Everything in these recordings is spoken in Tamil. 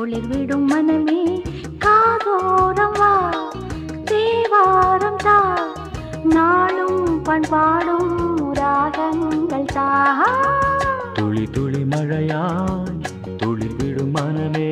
துளிர் விடும் மனமே காதோரம் வா தேவாரம் தா நாளும் பண்பாடும் ராகங்கள் தா துளி துளி மழையாய் துளிர் விடும் மனமே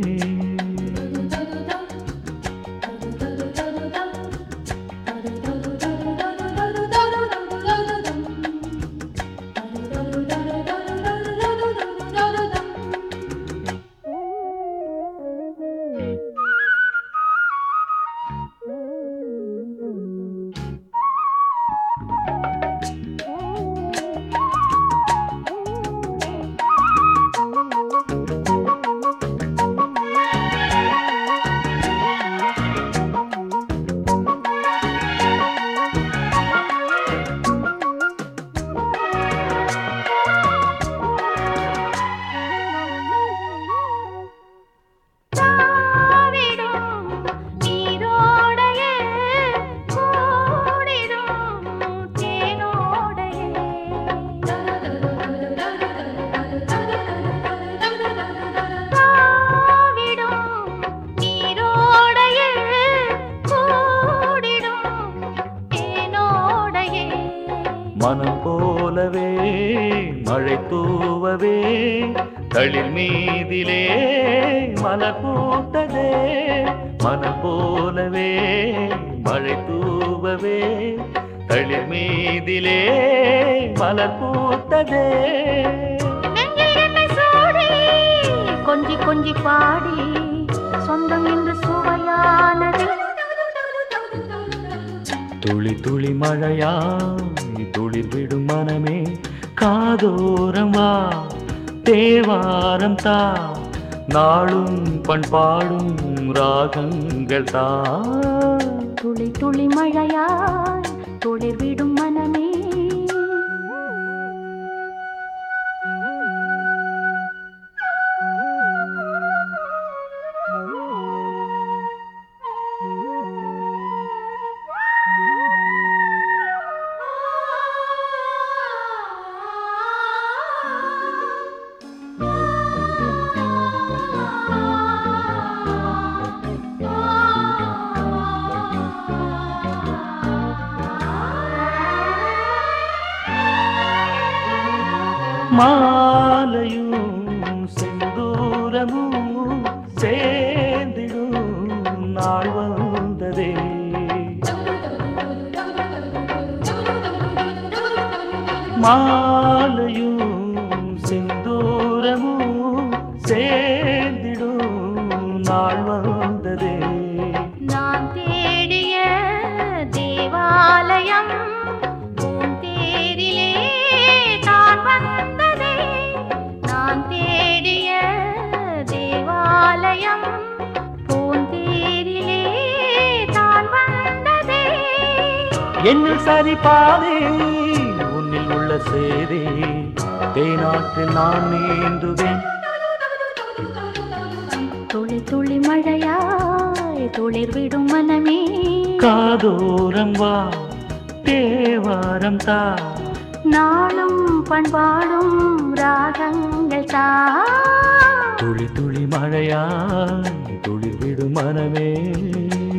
தாவிடும் நீரோடையே கூடிடும் தேனோடையே தாவிடும் நீரோடையே கூடிடும் தேனோடையே மனம் போலவே மழை தூவவே தளிர் மீதிலே மலர் பூத்ததே மனம் போலவே மழை தூவவே தளிர் மீதிலே மலர் பூத்ததே நெஞ்சில் என்னை சூடி கொஞ்சி கொஞ்சி பாடி சொந்தம் என்று சுவையானது துளி துளி மழையாய் துளிர் விடும் மனமே காதோரம் வா தேவாரம் தா நாளும் பண்பாடும் ராகங்கள் தா துளி துளி மழையாய் துளிர் விடும் மனமே மாலையும் செந்தூரமும் சேர்ந்திடும் நாள் வந்ததே மாலையும் செந்தூரமும் சேர்ந்திடும் நாள் வந்ததே நான் தேடிய தேவாலயம் பூந்தேரிலே தான் வந்ததே நான் தேடிய தேவாலயம் பூந்தேரிலே தான் வந்ததே என்னில் சரி பாதே உன்னில் உள்ள சேரே தேனாற்றில் நான் நீந்துவேன் துளி துளி மழையாய் துளிர் விடும் மனமே காதோரம் வா தேவாரம் தா நாளும் பண்பாடும் ராகங்கள் தா துளி துளி மழையாய் துளிர் விடும் மனமே